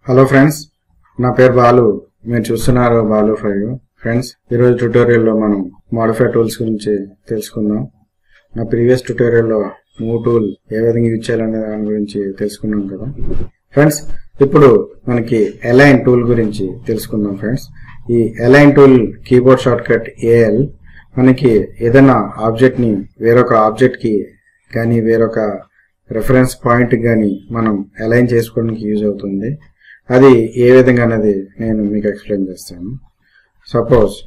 hello friends నా పేరు బాలు మీరు చూస్తున్నారు బాలు ఫైవ్ ఫ్రెండ్స్ ఈరోజు ట్యూటోరియల్లో మనం మాడిఫై టూల్స్ గురించి తెలుసుకుందాం నా ప్రీవియస్ ట్యూటోరియల్లో మూవ్ టూల్ ఏ విధంగా యూజ్ చేయాలనే దాని గురించి తెలుసుకున్నాం కదా ఫ్రెండ్స్ ఇప్పుడు మనకి అలైన్ టూల్ గురించి తెలుసుకుందాం ఫ్రెండ్స్ ఈ align tool keyboard shortcut A L మనకి ఏదైనా ఆబ్జెక్ట్ ని వేరొక ఆబ్జెక్ట్ కి కానీ వేరొక రెఫరెన్స్ పాయింట్ కానీ మనం అలైన్ చేసుకోవడానికి యూజ్ అవుతుంది అది ఏ విధంగా అనేది నేను మీకు ఎక్స్ప్లెయిన్ చేస్తాను సపోజ్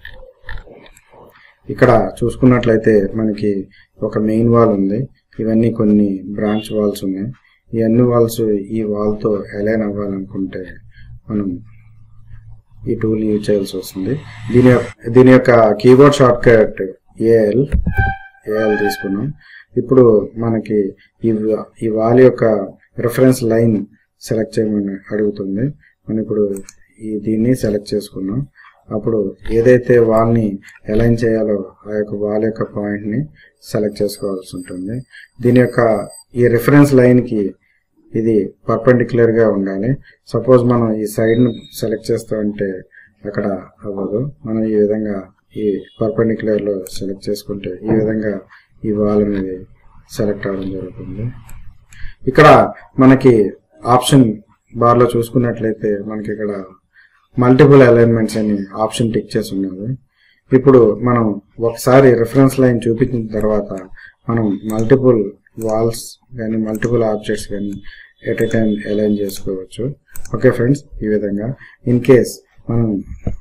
ఇక్కడ చూసుకున్నట్లయితే మనకి ఒక మెయిన్ వాల్ ఉంది ఇవన్నీ కొన్ని బ్రాంచ్ వాల్స్ ఉన్నాయి ఈ అన్ని వాల్స్ ఈ వాల్తో అలైన్ అవ్వాలనుకుంటే మనం ఈ టూల్ యూజ్ చేయాల్సి వస్తుంది దీని యొక్క దీని యొక్క keyboard shortcut A L A L తీసుకున్నాం ఇప్పుడు మనకి ఈ వా- ఈ వాల్ యొక్క రిఫరెన్స్ లైన్ సెలెక్ట్ చేయమని అడుగుతుంది మనం ఇప్పుడు ఈ దీన్ని సెలెక్ట్ చేసుకున్నాం అప్పుడు ఏదైతే వాల్ని అలైన్ చేయాలో ఆ యొక్క వాల్ యొక్క పాయింట్ని సెలెక్ట్ చేసుకోవాల్సి ఉంటుంది దీని యొక్క ఈ రిఫరెన్స్ లైన్కి ఇది పర్పెండిక్యులర్ గా ఉండాలి సపోజ్ మనం ఈ సైడ్ ను సెలెక్ట్ చేస్తామంటే అక్కడ అవ్వదు మనం ఈ విధంగా ఈ పర్పెండిక్యులర్ లో సెలెక్ట్ చేసుకుంటే ఈ విధంగా ఈ వాల్ అనేది సెలెక్ట్ అవడం జరుగుతుంది ఇక్కడ మనకి ఆప్షన్ బార్ లో చూసుకున్నట్లయితే మనకి ఇక్కడ మల్టిపుల్ అలైన్మెంట్స్ అని ఆప్షన్ టిక్ చేసి ఉన్నది ఇప్పుడు మనం ఒకసారి రిఫరెన్స్ లైన్ చూపించిన తర్వాత మనం మల్టిపుల్ వాల్స్ కానీ మల్టిపుల్ ఆబ్జెక్ట్స్ కానీ ఎట్ ఎ టైం అలైన్ చేసుకోవచ్చు ఓకే ఫ్రెండ్స్ ఈ విధంగా ఇన్ కేస్ మనం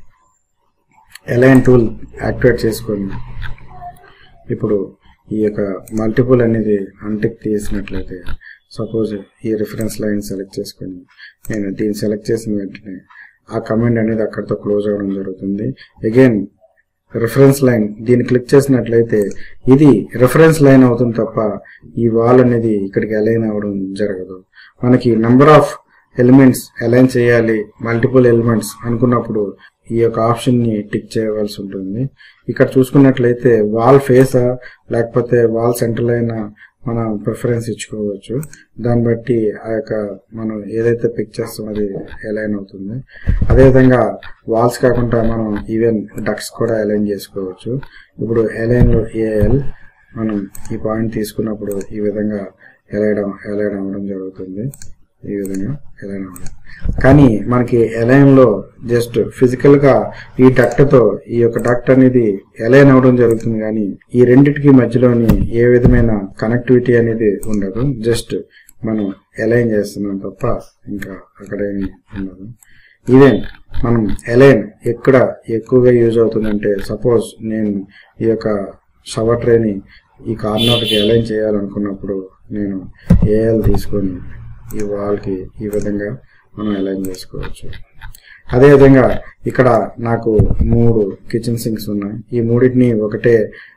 అలైన్ టూల్ యాక్టివేట్ చేసుకొని ఇప్పుడు ఈ యొక్క మల్టిపుల్ అనేది అంటిక్ తీసినట్లయితే సపోజ్ ఈ రిఫరెన్స్ లైన్ సెలెక్ట్ చేసుకొని నేను దీన్ని సెలెక్ట్ చేసిన వెంటనే ఆ కమాండ్ అనేది అక్కడితో క్లోజ్ అవ్వడం జరుగుతుంది అగైన్ రిఫరెన్స్ లైన్ దీన్ని క్లిక్ చేసినట్లయితే ఇది రిఫరెన్స్ లైన్ అవుతుంది తప్ప ఈ వాల్ అనేది ఇక్కడికి అలైన్ అవ్వడం జరగదు మనకి నెంబర్ ఆఫ్ ఎలిమెంట్స్ అలైన్ చేయాలి మల్టిపుల్ ఎలిమెంట్స్ అనుకున్నప్పుడు ఈ యొక్క ఆప్షన్ ని టిక్ చేయవలసి ఉంటుంది ఇక్కడ చూసుకున్నట్లయితే వాల్ ఫేసా లేకపోతే వాల్ సెంటర్ అయినా మనం ప్రిఫరెన్స్ ఇచ్చుకోవచ్చు దాన్ని బట్టి ఆ యొక్క మనం ఏదైతే పిక్ చేస్తామో అది అలైన్ అవుతుంది అదేవిధంగా వాల్స్ కాకుండా మనం ఈవెన్ డక్స్ కూడా అలైన్ చేసుకోవచ్చు ఇప్పుడు అలైన్ లో ఏఎల్ మనం ఈ పాయింట్ తీసుకున్నప్పుడు ఈ విధంగా ఎలైన్ ఎలైన్ అవ్వడం జరుగుతుంది ఈ విధంగా ఎలైన్ అవ్వడం కానీ మనకి ఎలైన్ లో జస్ట్ ఫిజికల్ గా ఈ డక్ట్ తో ఈ యొక్క డక్ట్ అనేది ఎలైన్ అవడం జరుగుతుంది కానీ ఈ రెండిటికి మధ్యలోని ఏ విధమైన కనెక్టివిటీ అనేది ఉండదు జస్ట్ మనం ఎలైన్ చేస్తున్నాం తప్ప ఇంకా అక్కడ ఏమీ ఉండదు ఈవెన్ మనం ఎలైన్ ఎక్కడ ఎక్కువగా యూజ్ అవుతుందంటే సపోజ్ నేను ఈ యొక్క షవర్ ట్రేని ఈ కార్నర్కి అలైన్ చేయాలనుకున్నప్పుడు నేను ఏఎల్ తీసుకొని ఈ వాల్కి ఈ విధంగా మనం అలైన్ చేసుకోవచ్చు అదేవిధంగా ఇక్కడ నాకు మూడు కిచెన్ సింక్స్ ఉన్నాయి ఈ మూడింటిని ఒకటే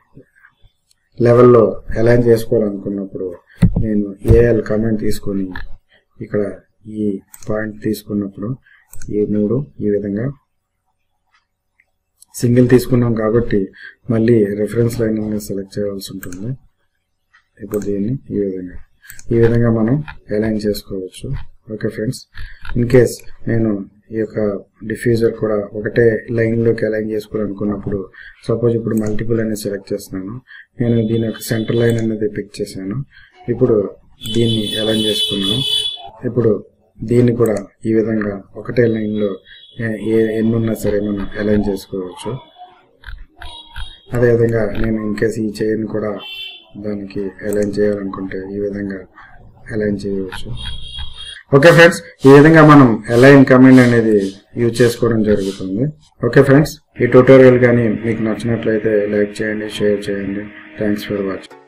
లెవెల్లో అలైన్ చేసుకోవాలనుకున్నప్పుడు నేను ఏఎల్ కమెంట్ తీసుకొని ఇక్కడ ఈ పాయింట్ తీసుకున్నప్పుడు ఈ మూడు ఈ విధంగా సింగిల్ తీసుకున్నాం కాబట్టి మళ్ళీ రెఫరెన్స్ లైన్ అనేది సెలెక్ట్ చేయాల్సి ఉంటుంది ఇప్పుడు దీన్ని ఈ విధంగా ఈ విధంగా మనం అలైన్ చేసుకోవచ్చు ఓకే ఫ్రెండ్స్ ఇన్ కేస్ నేను ఈ యొక్క డిఫ్యూజర్ కూడా ఒకటే లైన్ లోకి అలైన్ చేసుకోవాలనుకున్నప్పుడు సపోజ్ ఇప్పుడు మల్టిపుల్ అనేది సెలెక్ట్ చేస్తున్నాను నేను దీని యొక్క సెంటర్ లైన్ అనేది పిక్ చేశాను ఇప్పుడు దీన్ని అలైన్ చేసుకున్నాను ఇప్పుడు దీన్ని కూడా ఈ విధంగా ఒకటే లైన్ లో ఏ- ఏ ఎన్ని ఉన్నా సరే మనం అలైన్ చేసుకోవచ్చు అదేవిధంగా నేను ఇన్ కేసు ఈ చైర్ని కూడా దానికి అలైన్ చేయాలనుకుంటే ఈ విధంగా అలైన్ చేయవచ్చు ఓకే ఫ్రెండ్స్ ఈ విధంగా మనం అలైన్ కమాండ్ అనేది యూజ్ చేసుకోవడం జరుగుతుంది ఓకే ఫ్రెండ్స్ ఈ ట్యూటోరియల్ కానీ మీకు నచ్చినట్లయితే లైక్ చేయండి షేర్ చేయండి థ్యాంక్స్ ఫర్ వాచింగ్